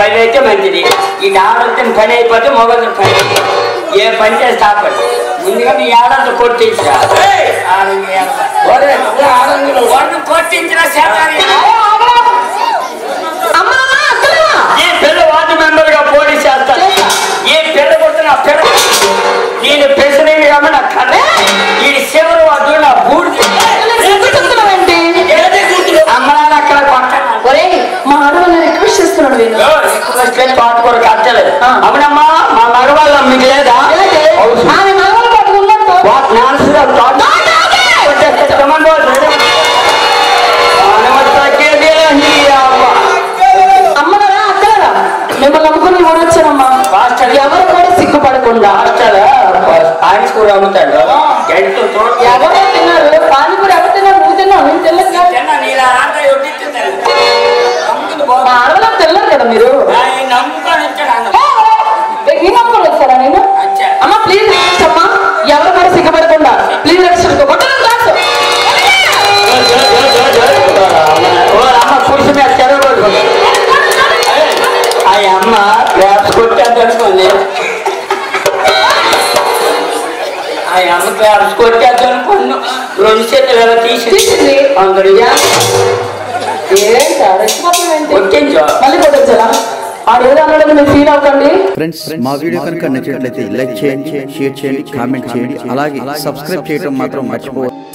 పని అయితే మంచిది ఈ ఆడొచ్చిన పని అయిపోతే మొగలు పని ఏ పని చేస్తే ఆ పని ముందుగా మీ ఆడంతా కొట్టించరా వాడిని కొట్టించిన శాతాన్ని అమ్మా అక్కలా ఈ పిల్ల వార్డు మెంబర్ గా పోటీ చేస్తాను ఈ పిల్ల కొడుతున్న ఆ పిల్ల నేను ప్రెసిడెంట్ గా నా కథ ఈ శివరు వాడు నా బూడిది చెప్తున్నావేంటి అమ్మనాన్న అక్కడ కొట్టాను ఒరే మా ఆడవాళ్ళని రిక్వెస్ట్ చేస్తున్నాడు వీళ్ళు పాట కూడా కట్టలేదు అవునమ్మా మా మగవాళ్ళ మీకు లేదా అవును. ఆమె మనవలు పట్టుకున్నట్టు వాట్ నాన్సురా తాత. కొట్టేస్తే కమాండ్ బాల్. మనమత్తకేదే ఈ అవ్వ. అమ్మగారా అక్కలరా మిమ్మల్ని నమ్ముకుని కూడా వచ్చానమ్మా పాస్టర్ ఎవరు కూడా సిగ్గుపడకుండా హాస్టల్ పాయింట్స్ కూడా అమ్ముతాడు గంటలు తోట ఎవరో తిన్నారు పానీపూరి ఎవరు తిన్నారు నువ్వు తిన్నావు నేను తెలియదు కదా. తిన్నా నీలా ఆట ఒడ్డిస్తాను నమ్ముకుని పో. మా ఆడవాళ్ళకి తెలియదు కదా మీరు ఆయన నమ్ముకొని ఇచ్చాడు అన్న. ఏ నమ్ముకొని వచ్చారా నేను అచ్చా. అమ్మా ప్లీజ్ రిక్వెస్ట్ అమ్మా ఎవరు కూడా సిగ్గుపడకుండా ప్లీజ్ రిక్వెస్ట్ కొట్టడం క్లాస్ ఓ అమ్మ కూర్చుని మీద చెరువు కొట్టుకుంది. ఆ అమ్మ క్లాప్స్ కొట్టేద్దనుకోండి ఆ అమ్మ క్లాప్స్ కొట్టేద్దనుకోండి రెండు చేతులు ఎలా తీసి తీసింది. అందరిగా ఏంటా రెచ్చిపోతున్నావు ఏంటి? కొట్టించు మళ్ళీ కొట్టొచ్చారా ఆడు ఏదో అన్నాడని మీరు ఫీల్ అవ్వకండి ఫ్రెండ్స్ మా వీడియో కనుక నచ్చినట్లయితే లైక్ చేయండి షేర్ చేయండి కామెంట్ చేయండి అలాగే సబ్స్క్రైబ్ చేయడం మాత్రం మర్చిపోవద్దు